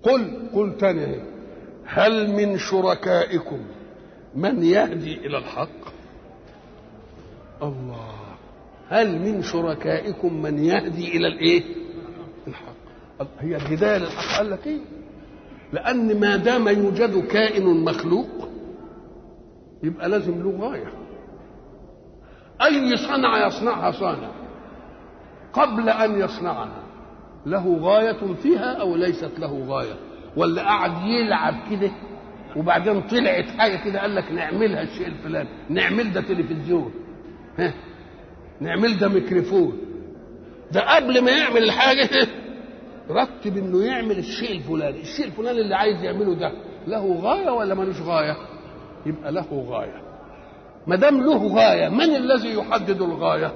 قل قل تاني اهي هل من شركائكم من يهدي الى الحق الله هل من شركائكم من يهدي الى الايه الحق هي الهدايه للحق قال لك ايه لان ما دام يوجد كائن مخلوق يبقى لازم له غايه اي صنعه يصنعها صانع قبل ان يصنعها له غايه فيها او ليست له غايه ولا قعد يلعب كده وبعدين طلعت حاجه كده قال لك نعملها الشيء الفلاني نعمل ده تلفزيون ها نعمل ده ميكروفون ده قبل ما يعمل الحاجه رتب انه يعمل الشيء الفلاني الشيء الفلاني اللي عايز يعمله ده له غايه ولا ملوش غايه يبقى له غايه ما دام له غايه من الذي يحدد الغايه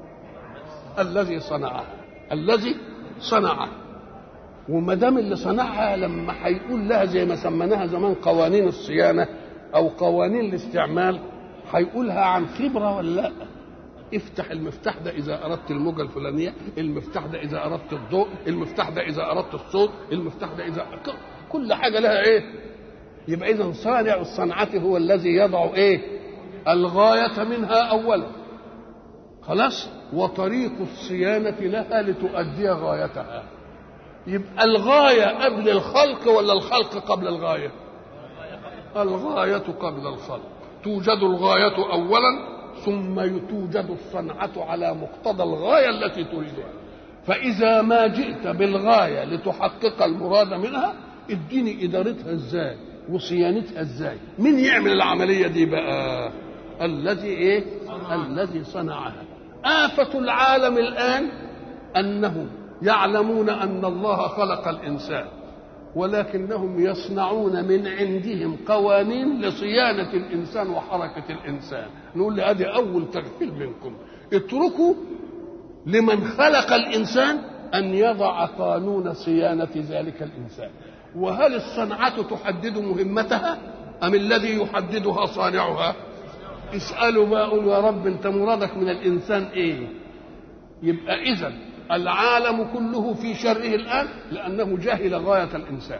الذي صنعها الذي صنعها وما دام اللي صنعها لما هيقول لها زي ما سميناها زمان قوانين الصيانه او قوانين الاستعمال هيقولها عن خبره ولا لا افتح المفتاح ده اذا اردت الموجه الفلانيه المفتاح ده اذا اردت الضوء المفتاح ده اذا اردت الصوت المفتاح ده اذا كل حاجه لها ايه يبقى اذا صانع الصنعه هو الذي يضع ايه الغايه منها اولا خلاص وطريق الصيانه لها لتؤدي غايتها يبقى الغايه قبل الخلق ولا الخلق قبل الغايه الغايه قبل الخلق توجد الغايه اولا ثم توجد الصنعة على مقتضى الغاية التي تريدها فإذا ما جئت بالغاية لتحقق المراد منها اديني إدارتها ازاي وصيانتها ازاي مين يعمل العملية دي بقى الذي ايه الذي صنعها آفة العالم الآن أنهم يعلمون أن الله خلق الإنسان ولكنهم يصنعون من عندهم قوانين لصيانة الإنسان وحركة الإنسان نقول لي هذه أول تغفيل منكم اتركوا لمن خلق الإنسان أن يضع قانون صيانة ذلك الإنسان وهل الصنعة تحدد مهمتها أم الذي يحددها صانعها اسألوا ما أقول يا رب أنت مرادك من الإنسان إيه يبقى إذا العالم كله في شره الآن لأنه جهل غاية الإنسان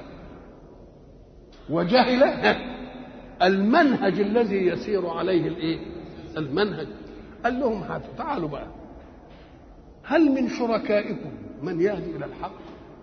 وجهل المنهج الذي يسير عليه الإيه؟ المنهج قال لهم هاتوا تعالوا بقى هل من شركائكم من يهدي إلى الحق؟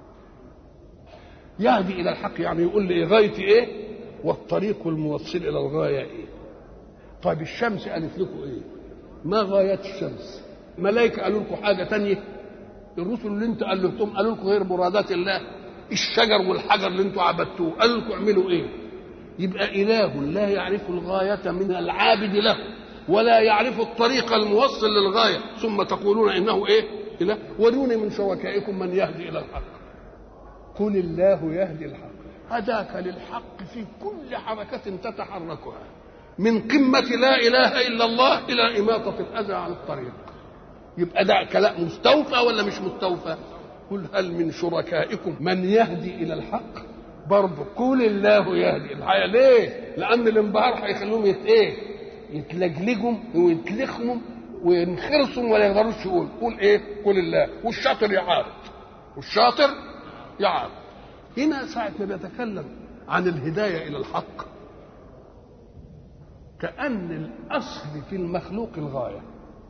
يهدي إلى الحق يعني يقول لي غايتي إيه؟ والطريق الموصل إلى الغاية إيه؟ طيب الشمس قالت لكم إيه؟ ما غاية الشمس؟ ملائكة قالوا لكم حاجة تانية الرسل اللي انتوا قالتهم قالوا لكم غير مرادات الله الشجر والحجر اللي انتوا عبدتوه قالوا لكم اعملوا ايه يبقى اله لا يعرف الغايه من العابد له ولا يعرف الطريق الموصل للغايه ثم تقولون انه ايه اله وروني من شركائكم من يهدي الى الحق قل الله يهدي الحق هداك للحق في كل حركه تتحركها من قمه لا اله الا الله الى اماطه الاذى عن الطريق يبقى ده كلام مستوفى ولا مش مستوفى قل هل من شركائكم من يهدي الى الحق برضه قول الله يهدي الحقيقة ليه لان الانبهار هيخليهم يت ايه يتلجلجهم ويتلخموا وينخرصوا ولا يقدروش يقول قول ايه قول الله والشاطر يعارض والشاطر يعارض هنا ساعة ما بيتكلم عن الهداية إلى الحق كأن الأصل في المخلوق الغاية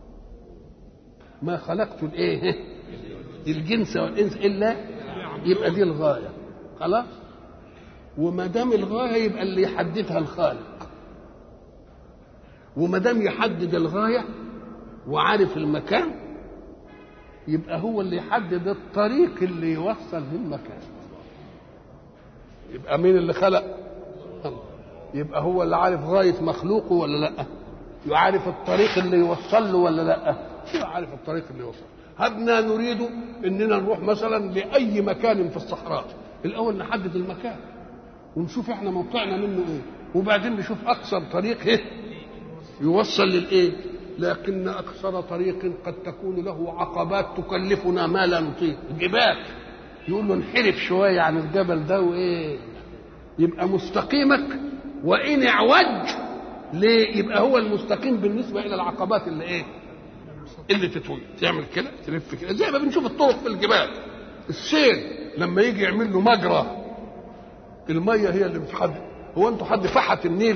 ما خلقت الايه الجنس والانس الا يبقى دي الغايه خلاص وما دام الغايه يبقى اللي يحددها الخالق وما دام يحدد الغايه وعارف المكان يبقى هو اللي يحدد الطريق اللي يوصل للمكان يبقى مين اللي خلق يبقى هو اللي عارف غايه مخلوقه ولا لا يعرف الطريق اللي يوصل له ولا لا هو عارف الطريق اللي يوصل هبنا نريد اننا نروح مثلا لاي مكان في الصحراء الاول نحدد المكان ونشوف احنا موقعنا منه ايه وبعدين نشوف اقصر طريق ايه يوصل للايه لكن اقصر طريق قد تكون له عقبات تكلفنا ما لا نطيق الجبال يقول له انحرف شويه عن الجبل ده وايه يبقى مستقيمك وان اعوج ليه يبقى هو المستقيم بالنسبه الى العقبات اللي ايه اللي تتوي تعمل كده تلف كده زي ما بنشوف الطرق في الجبال السيل لما يجي يعمل له مجرى الميه هي اللي بتحدد هو انتوا حد فحت النيل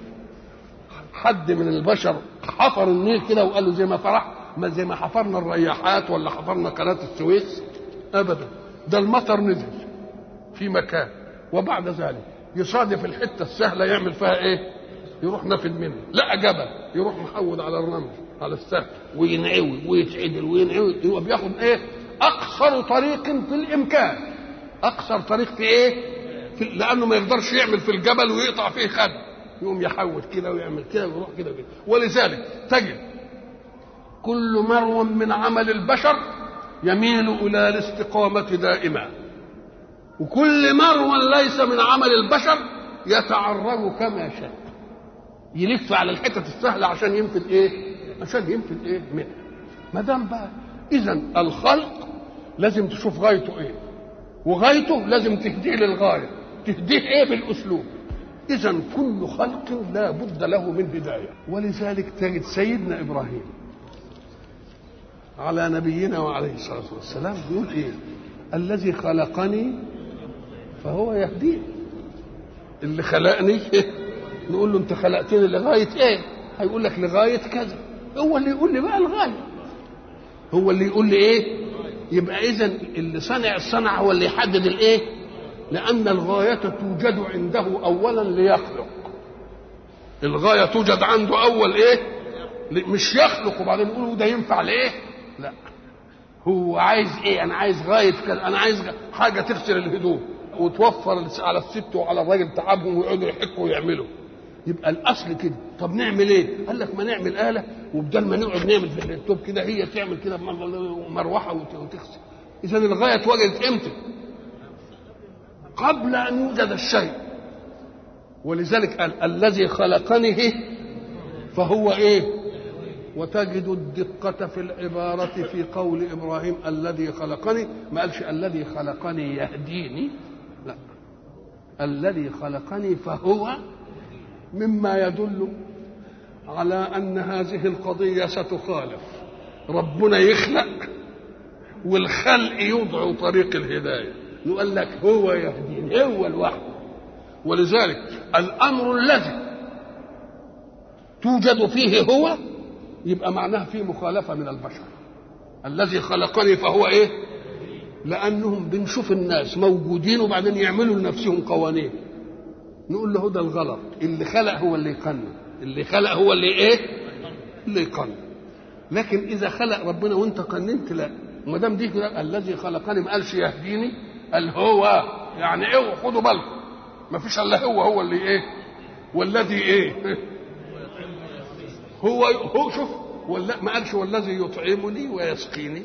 حد من البشر حفر النيل كده وقال له زي ما فرح ما زي ما حفرنا الرياحات ولا حفرنا قناه السويس ابدا ده المطر نزل في مكان وبعد ذلك يصادف الحته السهله يعمل فيها ايه؟ يروح نافد منه لقى جبل يروح محود على الرمل على السهل وينعوي ويتعدل وينعوي يبقى بياخد ايه؟ اقصر طريق في الامكان اقصر طريق في ايه؟ في لانه ما يقدرش يعمل في الجبل ويقطع فيه خد يقوم يحود كده ويعمل كده ويروح كده وكده ولذلك تجد كل مرو من عمل البشر يميل الى الاستقامه دائما وكل مرو ليس من عمل البشر يتعرض كما شاء يلف على الحتت السهله عشان ينفذ ايه عشان ينفذ ايه منها ما دام بقى اذا الخلق لازم تشوف غايته ايه وغايته لازم تهديه للغايه تهديه ايه بالاسلوب اذا كل خلق لا بد له من بدايه ولذلك تجد سيدنا ابراهيم على نبينا وعليه الصلاه والسلام بيقول ايه الذي خلقني فهو يهديني اللي خلقني نقول له انت خلقتني لغايه ايه هيقول لك لغايه كذا هو اللي يقول لي بقى الغايه هو اللي يقول لي ايه يبقى اذا اللي صنع الصنع هو اللي يحدد الايه لان الغايه توجد عنده اولا ليخلق الغايه توجد عنده اول ايه مش يخلق وبعدين يقول ده ينفع لايه لا هو عايز ايه انا عايز غايه كذا انا عايز حاجه تغسل الهدوم وتوفر على الست وعلى الراجل تعبهم ويقعدوا يحكوا ويعملوا يبقى الاصل كده طب نعمل ايه قال لك ما نعمل اله وبدل ما نقعد نعمل في اللابتوب كده هي تعمل كده مروحه وتغسل اذا الغايه اتوجدت امتى قبل ان يوجد الشيء ولذلك قال الذي خلقني فهو ايه وتجد الدقة في العبارة في قول إبراهيم الذي خلقني ما قالش الذي خلقني يهديني لا الذي خلقني فهو مما يدل على أن هذه القضية ستخالف ربنا يخلق والخلق يوضع طريق الهداية يقول لك هو يهديني هو الوحد ولذلك الأمر الذي توجد فيه هو يبقى معناها في مخالفة من البشر الذي خلقني فهو ايه لأنهم بنشوف الناس موجودين وبعدين يعملوا لنفسهم قوانين نقول له ده الغلط اللي خلق هو اللي يقنن اللي خلق هو اللي ايه اللي يقنن لكن اذا خلق ربنا وانت قننت لا ما دام دي كده الذي خلقني ما قالش يهديني قال هو يعني ايه خدوا بالكم ما فيش الا هو هو اللي ايه والذي ايه هو هو شوف ولا ما قالش والذي يطعمني ويسقيني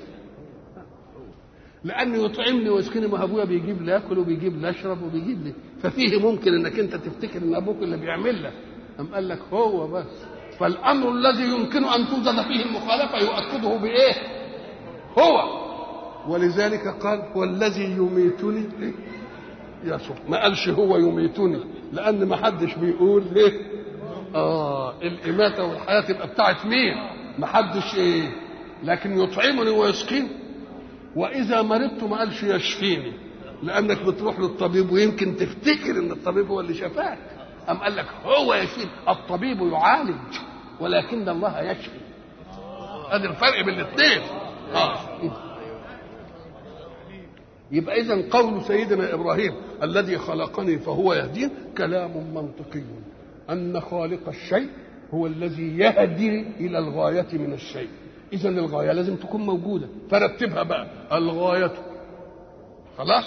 لانه يطعمني ويسقيني ما ابويا بيجيب لي اكل وبيجيب لي اشرب وبيجيب لي ففيه ممكن انك انت تفتكر ان ابوك اللي بيعمل لك أم قال لك هو بس فالامر الذي يمكن ان توجد فيه المخالفه يؤكده بايه هو ولذلك قال هو الذي يميتني يا سبحان ما قالش هو يميتني لان ما حدش بيقول ايه اه الاماته والحياه تبقى بتاعت مين ما حدش ايه لكن يطعمني ويسقيني واذا مرضت ما قالش يشفيني لانك بتروح للطبيب ويمكن تفتكر ان الطبيب هو اللي شفاك ام قال لك هو يشفي الطبيب يعالج ولكن الله يشفي هذا الفرق بين الاثنين اه يبقى اذا قول سيدنا ابراهيم الذي خلقني فهو يهدين كلام منطقي ان خالق الشيء هو الذي يهدي الى الغايه من الشيء اذا الغايه لازم تكون موجوده فرتبها بقى الغايه خلاص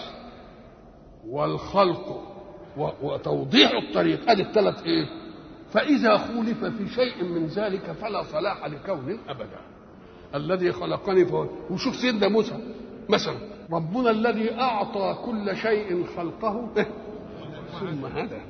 والخلق وتوضيح الطريق هذه الثلاث ايه فاذا خولف في شيء من ذلك فلا صلاح لكون ابدا الذي خلقني فهو وشوف سيدنا موسى مثلا ربنا الذي اعطى كل شيء خلقه ثم هدى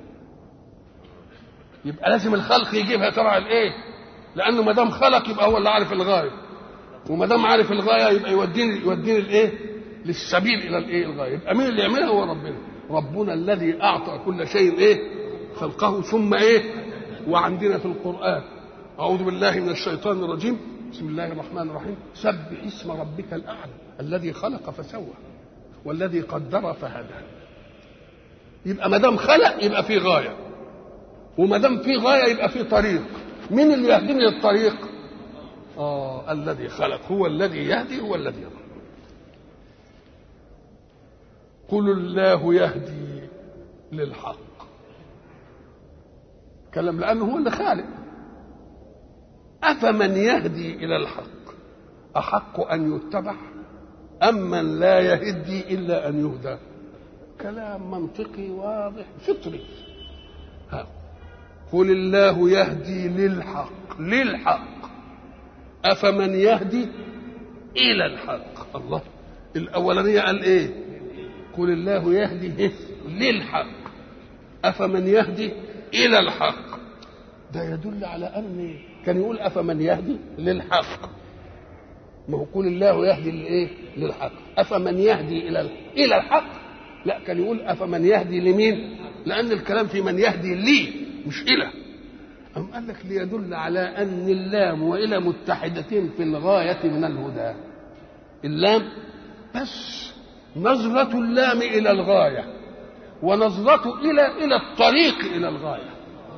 يبقى لازم الخلق يجيبها تبع الايه لانه ما دام خلق يبقى هو اللي عارف الغايه وما دام عارف الغايه يبقى يوديني يوديني الايه للسبيل الى الايه الغايه يبقى مين اللي يعملها هو ربنا ربنا الذي اعطى كل شيء ايه خلقه ثم ايه وعندنا في القران اعوذ بالله من الشيطان الرجيم بسم الله الرحمن الرحيم سبح اسم ربك الاعلى الذي خلق فسوى والذي قدر فهدى يبقى ما دام خلق يبقى في غايه وما دام في غايه يبقى في طريق مين اللي يهديني للطريق اه الذي خلق هو الذي يهدي هو الذي يضل قل الله يهدي للحق كلام لانه هو اللي خالق افمن يهدي الى الحق احق ان يتبع ام من لا يهدي الا ان يهدى كلام منطقي واضح فطري ها قل الله يهدي للحق للحق افمن يهدي الى الحق الله الاولانيه قال ايه قل الله يهدي للحق افمن يهدي الى الحق ده يدل على ان كان يقول افمن يهدي للحق ما هو قول الله يهدي للايه للحق افمن يهدي الى الى الحق لا كان يقول افمن يهدي لمين لان الكلام في من يهدي لي مش الى أم قال لك ليدل على أن اللام وإلى متحدتين في الغاية من الهدى اللام بس نظرة اللام إلى الغاية ونظرة إلى إلى الطريق إلى الغاية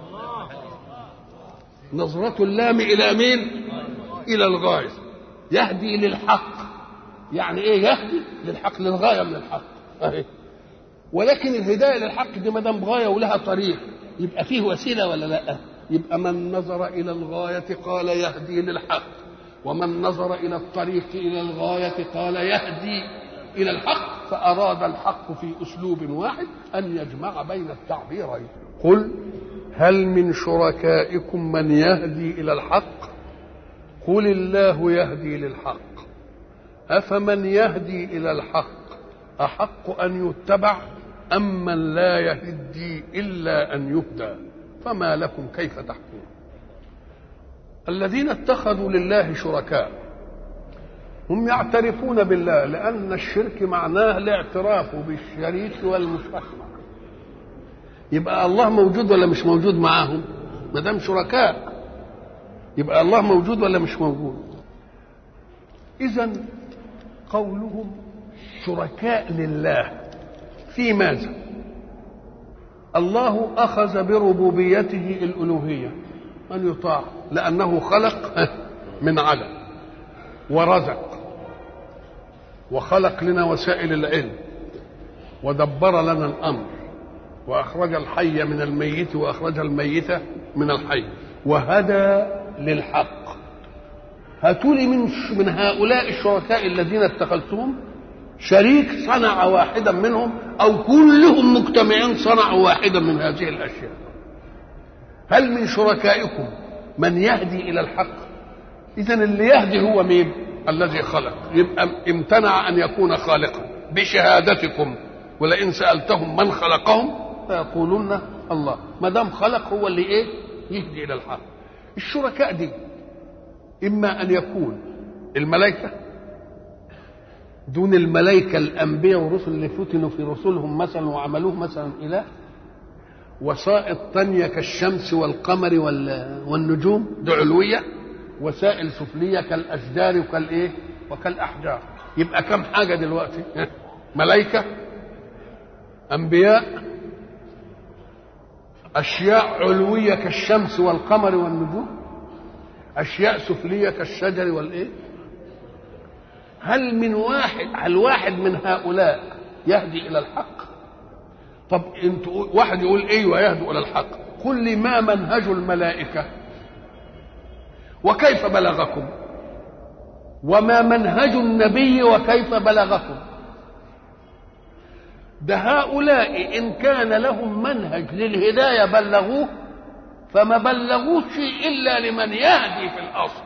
نظرة اللام إلى مين؟ إلى الغاية يهدي للحق يعني إيه يهدي للحق للغاية من الحق أهي ولكن الهداية للحق دي ما دام غاية ولها طريق يبقى فيه وسيلة ولا لأ؟ يبقى من نظر إلى الغاية قال يهدي للحق ومن نظر إلى الطريق إلى الغاية قال يهدي إلى الحق فأراد الحق في أسلوب واحد أن يجمع بين التعبيرين قل هل من شركائكم من يهدي إلى الحق قل الله يهدي للحق أفمن يهدي إلى الحق أحق أن يتبع أم من لا يهدي إلا أن يهدى فما لكم كيف تحكمون الذين اتخذوا لله شركاء هم يعترفون بالله لأن الشرك معناه الاعتراف بالشريك والمشرك يبقى الله موجود ولا مش موجود معاهم ما دام شركاء يبقى الله موجود ولا مش موجود إذا قولهم شركاء لله في ماذا الله أخذ بربوبيته الألوهية أن يطاع لأنه خلق من علم ورزق وخلق لنا وسائل العلم ودبر لنا الأمر وأخرج الحي من الميت وأخرج الميت من الحي وهدى للحق هاتوا لي من من هؤلاء الشركاء الذين اتخذتهم شريك صنع واحدا منهم او كلهم مجتمعين صنعوا واحدا من هذه الاشياء هل من شركائكم من يهدي الى الحق اذا اللي يهدي هو مين الذي خلق يبقى امتنع ان يكون خالقا بشهادتكم ولئن سالتهم من خلقهم فيقولون الله ما دام خلق هو اللي ايه يهدي الى الحق الشركاء دي اما ان يكون الملائكه دون الملائكة الأنبياء والرسل اللي فتنوا في رسلهم مثلا وعملوه مثلا إله وسائط تانية كالشمس والقمر والنجوم دي علوية وسائل سفلية كالأشجار وكالإيه وكالأحجار يبقى كم حاجة دلوقتي ملائكة أنبياء أشياء علوية كالشمس والقمر والنجوم أشياء سفلية كالشجر والإيه هل من واحد هل واحد من هؤلاء يهدي الى الحق طب انت واحد يقول ايوه يهدي الى الحق قل لي ما منهج الملائكه وكيف بلغكم وما منهج النبي وكيف بلغكم ده هؤلاء ان كان لهم منهج للهدايه بلغوه فما بلغوش الا لمن يهدي في الاصل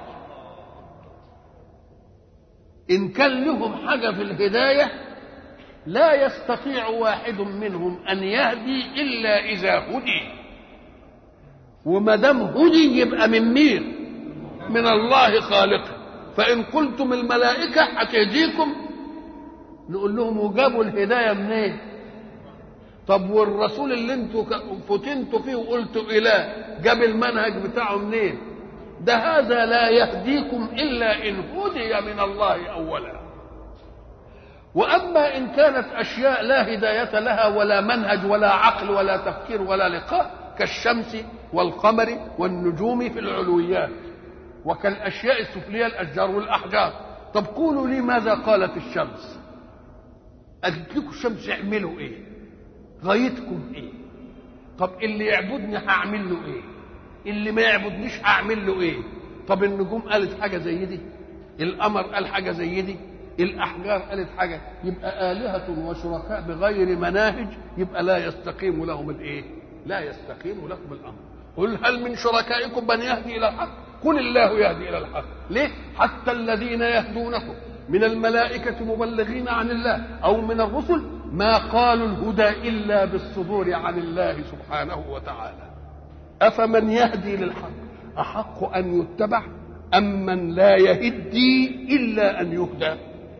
إن كان لهم حاجة في الهداية لا يستطيع واحد منهم أن يهدي إلا إذا هدي وما دام هدي يبقى من مين؟ من الله خالقه فإن قلتم الملائكة هتهديكم نقول لهم وجابوا الهداية منين؟ طب والرسول اللي انتوا فتنتوا فيه وقلتوا إله جاب المنهج بتاعه منين؟ ده هذا لا يهديكم إلا إن هدي من الله أولا واما ان كانت اشياء لا هدايه لها ولا منهج ولا عقل ولا تفكير ولا لقاء كالشمس والقمر والنجوم في العلويات وكالاشياء السفليه الاشجار والاحجار طب قولوا لي ماذا قالت الشمس قالت لكم الشمس اعملوا ايه غايتكم ايه طب اللي يعبدني هعمل له ايه اللي ما يعبدنيش هعمل له ايه طب النجوم قالت حاجه زي دي القمر قال حاجه زي دي الاحجار قالت حاجه يبقى الهه وشركاء بغير مناهج يبقى لا يستقيم لهم الايه لا يستقيم لهم الامر قل هل من شركائكم من يهدي الى الحق قل الله يهدي الى الحق ليه حتى الذين يهدونكم من الملائكة مبلغين عن الله أو من الرسل ما قالوا الهدى إلا بالصدور عن الله سبحانه وتعالى أفمن يهدي للحق أحق أن يتبع أم من لا يهدي إلا أن يهدى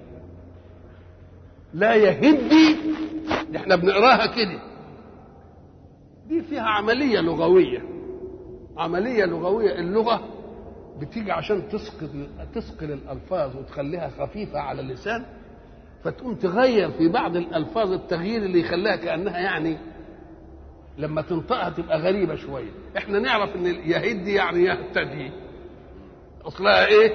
لا يهدي احنا بنقراها كده دي فيها عملية لغوية عملية لغوية اللغة بتيجي عشان تثقل تثقل الألفاظ وتخليها خفيفة على اللسان فتقوم تغير في بعض الألفاظ التغيير اللي يخليها كأنها يعني لما تنطقها تبقى غريبة شوية احنا نعرف ان يهدي يعني يهتدي اصلها ايه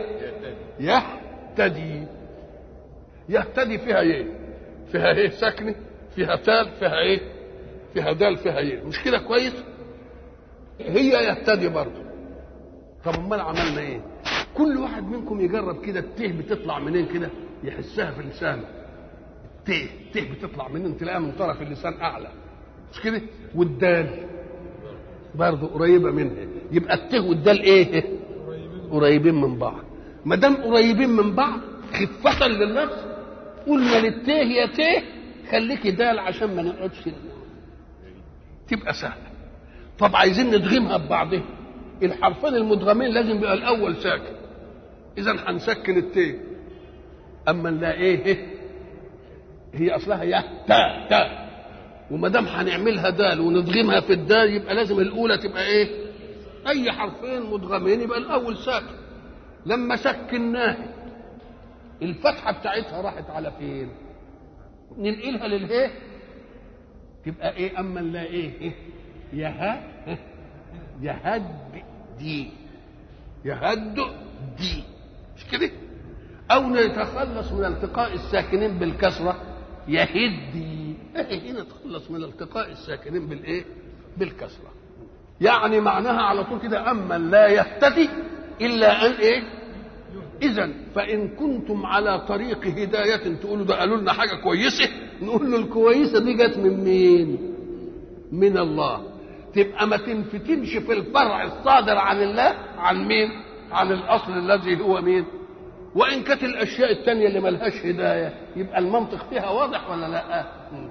يهتدي يهتدي فيها ايه فيها ايه ساكنه فيها تال فيها ايه فيها دال فيها ايه مش كده كويس هي يهتدي برضه طب امال عملنا ايه كل واحد منكم يجرب كده الته بتطلع منين كده يحسها في لسانه ته ته بتطلع منين تلاقيها من طرف اللسان اعلى مش كده والدال برضه قريبه منها يبقى الته والدال ايه قريبين من بعض ما دام قريبين من بعض خفة للنفس قلنا للته يا ته خليكي دال عشان ما نقعدش تبقى سهله طب عايزين ندغمها ببعضها الحرفين المدغمين لازم يبقى الاول ساكن اذا هنسكن التي اما لا ايه هي اصلها يا تا تا وما دام هنعملها دال وندغمها في الدال يبقى لازم الاولى تبقى ايه اي حرفين مدغمين يبقى الاول ساكن لما سكناه الفتحه بتاعتها راحت على فين ننقلها للهيه تبقى ايه اما لا ايه, إيه؟ يها يهد دي يهد دي مش كده او نتخلص من التقاء الساكنين بالكسره يهدي ايه نتخلص من التقاء الساكنين بالايه بالكسره يعني معناها على طول كده اما لا يهتدي الا ان ايه اذا فان كنتم على طريق هدايه تقولوا ده قالوا لنا حاجه كويسه نقول له الكويسه دي جت من مين من الله تبقى ما تنفتنش في الفرع الصادر عن الله عن مين عن الاصل الذي هو مين وان كانت الاشياء التانية اللي ملهاش هدايه يبقى المنطق فيها واضح ولا لا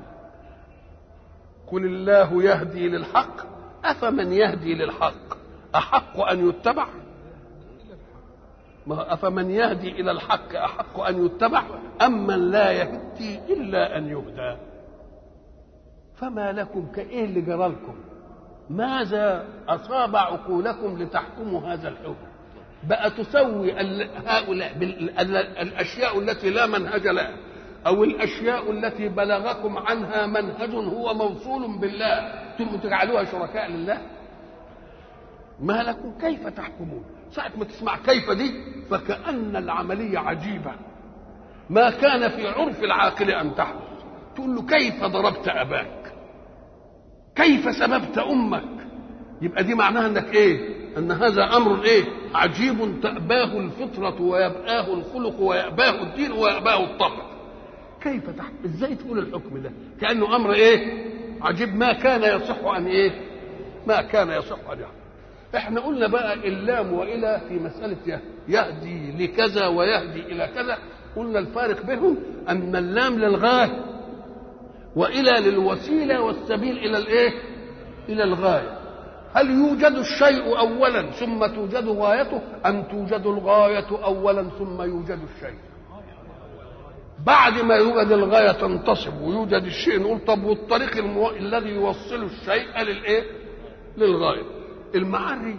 قل الله يهدي للحق افمن يهدي للحق احق ان يتبع ما افمن يهدي الى الحق احق ان يتبع ام من لا يهدي الا ان يهدى فما لكم كايه اللي جرالكم ماذا أصاب عقولكم لتحكموا هذا الحكم بقى تسوي هؤلاء الأشياء التي لا منهج لها أو الأشياء التي بلغكم عنها منهج هو موصول بالله ثم تجعلوها شركاء لله ما لكم كيف تحكمون ساعة ما تسمع كيف دي فكأن العملية عجيبة ما كان في عرف العاقل أن تحدث تقول له كيف ضربت أباك كيف سببت امك يبقى دي معناها انك ايه ان هذا امر ايه عجيب تأباه الفطرة ويبآه الخلق ويأباه الدين ويأباه الطبع كيف تحت ازاي تقول الحكم ده كأنه امر ايه عجيب ما كان يصح ان ايه ما كان يصح ان يحكم احنا قلنا بقى اللام والى في مسألة يهدي لكذا ويهدي الى كذا قلنا الفارق بينهم ان اللام للغايه والى للوسيله والسبيل الى الايه الى الغايه هل يوجد الشيء اولا ثم توجد غايته ام توجد الغايه اولا ثم يوجد الشيء بعد ما يوجد الغايه تنتصب ويوجد الشيء نقول طب والطريق المو... الذي يوصل الشيء للايه للغايه المعري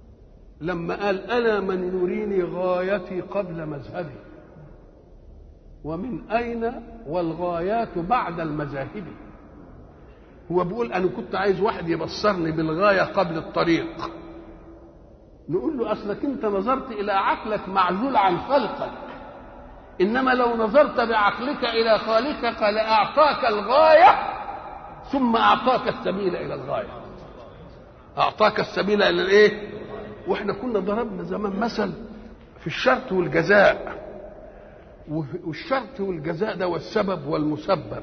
لما قال انا من يريني غايتي قبل مذهبي ومن أين والغايات بعد المذاهب هو بيقول أنا كنت عايز واحد يبصرني بالغاية قبل الطريق نقول له أصلك أنت نظرت إلى عقلك معزول عن خلقك إنما لو نظرت بعقلك إلى خالقك لأعطاك الغاية ثم أعطاك السبيل إلى الغاية أعطاك السبيل إلى الإيه؟ وإحنا كنا ضربنا زمان مثل في الشرط والجزاء والشرط والجزاء ده والسبب والمسبب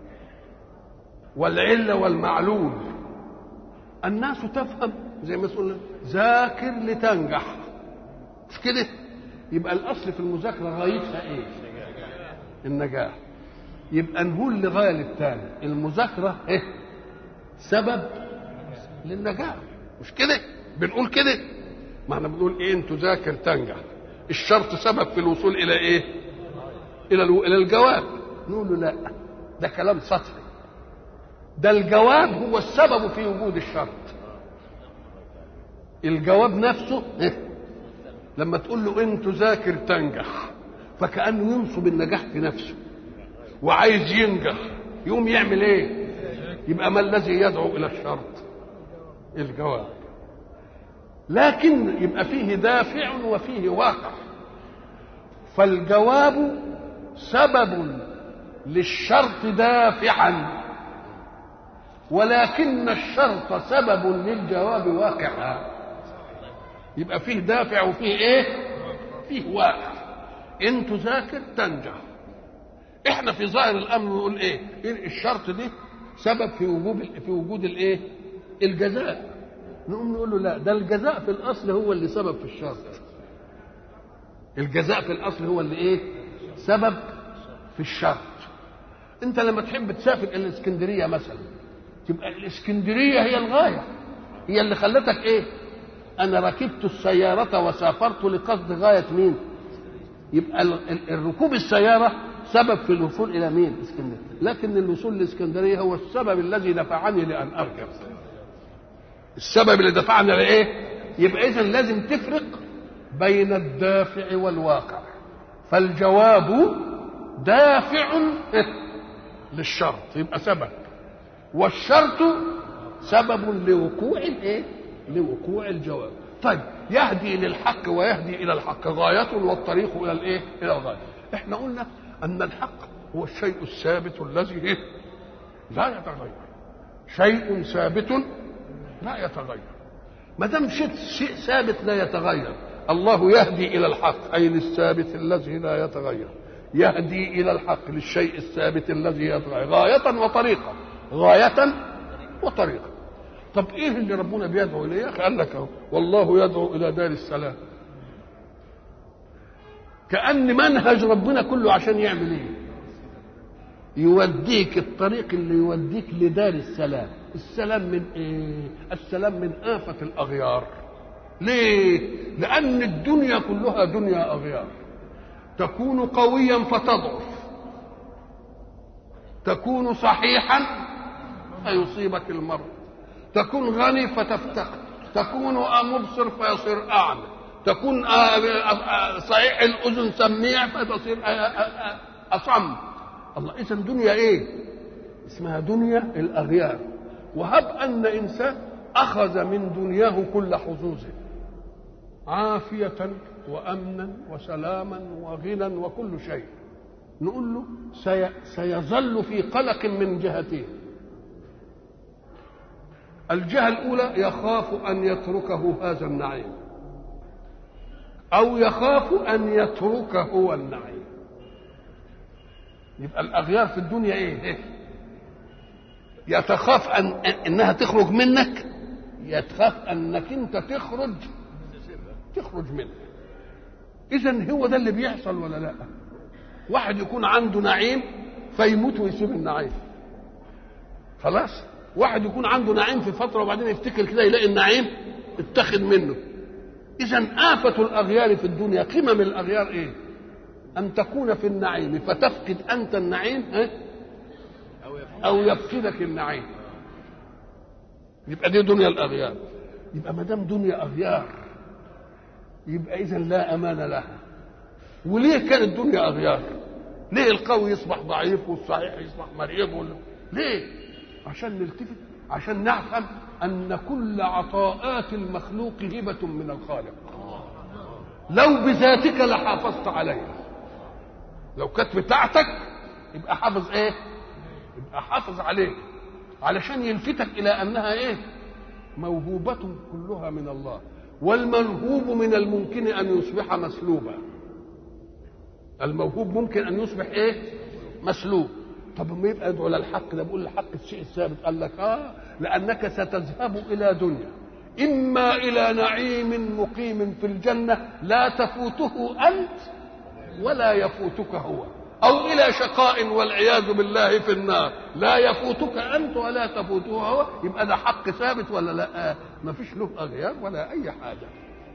والعلة والمعلول الناس تفهم زي ما تقول ذاكر لتنجح مش كده يبقى الاصل في المذاكره غايتها ايه النجاح يبقى نقول لغايه للتاني المذاكره ايه سبب للنجاح مش كده بنقول كده ما احنا بنقول ايه انت ذاكر تنجح الشرط سبب في الوصول الى ايه الى الى الجواب نقول له لا ده كلام سطحي ده الجواب هو السبب في وجود الشرط الجواب نفسه إيه؟ لما تقول له ان تذاكر تنجح فكانه ينصب النجاح في نفسه وعايز ينجح يقوم يعمل ايه يبقى ما الذي يدعو الى الشرط الجواب لكن يبقى فيه دافع وفيه واقع فالجواب سبب للشرط دافعا ولكن الشرط سبب للجواب واقعا يبقى فيه دافع وفيه ايه فيه واقع ان تذاكر تنجح احنا في ظاهر الامر نقول ايه الشرط دي سبب في وجود في وجود الايه الجزاء نقوم نقول له لا ده الجزاء في الاصل هو اللي سبب في الشرط الجزاء في الاصل هو اللي ايه سبب في الشرط انت لما تحب تسافر الى الاسكندريه مثلا تبقى الاسكندريه هي الغايه هي اللي خلتك ايه انا ركبت السياره وسافرت لقصد غايه مين يبقى الركوب السياره سبب في الوصول الى مين اسكندريه لكن الوصول لاسكندريه هو السبب الذي دفعني لان اركب السبب اللي دفعني لايه يبقى اذا لازم تفرق بين الدافع والواقع فالجواب دافع للشرط يبقى سبب والشرط سبب لوقوع الايه لوقوع الجواب طيب يهدي للحق ويهدي الى الحق غاية والطريق الى الايه الى الغاية احنا قلنا ان الحق هو الشيء الثابت الذي إيه؟ لا يتغير شيء ثابت لا يتغير ما دام شيء شيء ثابت لا يتغير الله يهدي الى الحق اي للثابت الذي لا يتغير يهدي الى الحق للشيء الثابت الذي يتغير غاية وطريقة غاية وطريقة طب ايه اللي ربنا بيدعو اليه قال لك اهو والله يدعو الى دار السلام كأن منهج ربنا كله عشان يعمل ايه يوديك الطريق اللي يوديك لدار السلام السلام من ايه السلام من آفة الأغيار ليه لأن الدنيا كلها دنيا أغيار تكون قويا فتضعف تكون صحيحا فيصيبك المرض تكون غني فتفتقر تكون مبصر فيصير أعمى تكون صحيح الأذن سميع فتصير أصم الله إذا دنيا إيه اسمها دنيا الأغيار وهب أن إنسان أخذ من دنياه كل حظوظه عافية وأمنا وسلاما وغنى وكل شيء نقول له سي سيظل في قلق من جهتين الجهة الأولى يخاف أن يتركه هذا النعيم أو يخاف أن يتركه هو النعيم يبقى الأغيار في الدنيا إيه؟ إيه؟ يتخاف أن إنها تخرج منك يتخاف أنك أنت تخرج تخرج منه إذا هو ده اللي بيحصل ولا لا؟ واحد يكون عنده نعيم فيموت ويسيب النعيم خلاص واحد يكون عنده نعيم في فتره وبعدين يفتكر كده يلاقي النعيم اتخذ منه اذا آفة الأغيار في الدنيا قمم الأغيار ايه أن تكون في النعيم فتفقد أنت النعيم اه؟ أو يفقدك النعيم يبقى دي دنيا الأغيار يبقى ما دام دنيا أغيار يبقى إذا لا أمان لها وليه كانت الدنيا أغيار ليه القوي يصبح ضعيف والصحيح يصبح مريض ولا ليه عشان نلتفت عشان نفهم ان كل عطاءات المخلوق هبه من الخالق لو بذاتك لحافظت عليها لو كانت بتاعتك يبقى حافظ ايه يبقى حافظ عليك علشان يلفتك الى انها ايه موهوبة كلها من الله والموهوب من الممكن ان يصبح مسلوبا الموهوب ممكن ان يصبح ايه مسلوب طب ما يبقى يدعو للحق ده بيقول الحق الشيء الثابت قال لك اه لانك ستذهب الى دنيا اما الى نعيم مقيم في الجنه لا تفوته انت ولا يفوتك هو او الى شقاء والعياذ بالله في النار لا يفوتك انت ولا تفوته هو يبقى ده حق ثابت ولا لا ما فيش له اغيار ولا اي حاجه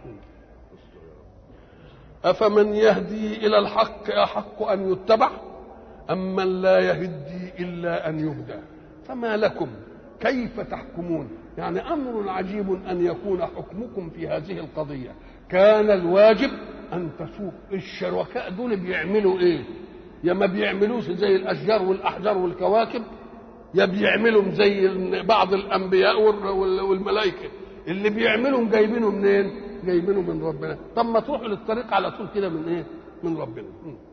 افمن يهدي الى الحق احق ان يتبع أم من لا يهدي إلا أن يهدى فما لكم كيف تحكمون يعني أمر عجيب أن يكون حكمكم في هذه القضية كان الواجب أن تسوق الشركاء دول بيعملوا إيه يا ما بيعملوش زي الأشجار والأحجار والكواكب يا بيعملهم زي بعض الأنبياء والملائكة اللي بيعملهم جايبينه منين جايبينه من ربنا طب ما تروحوا للطريق على طول كده من إيه من ربنا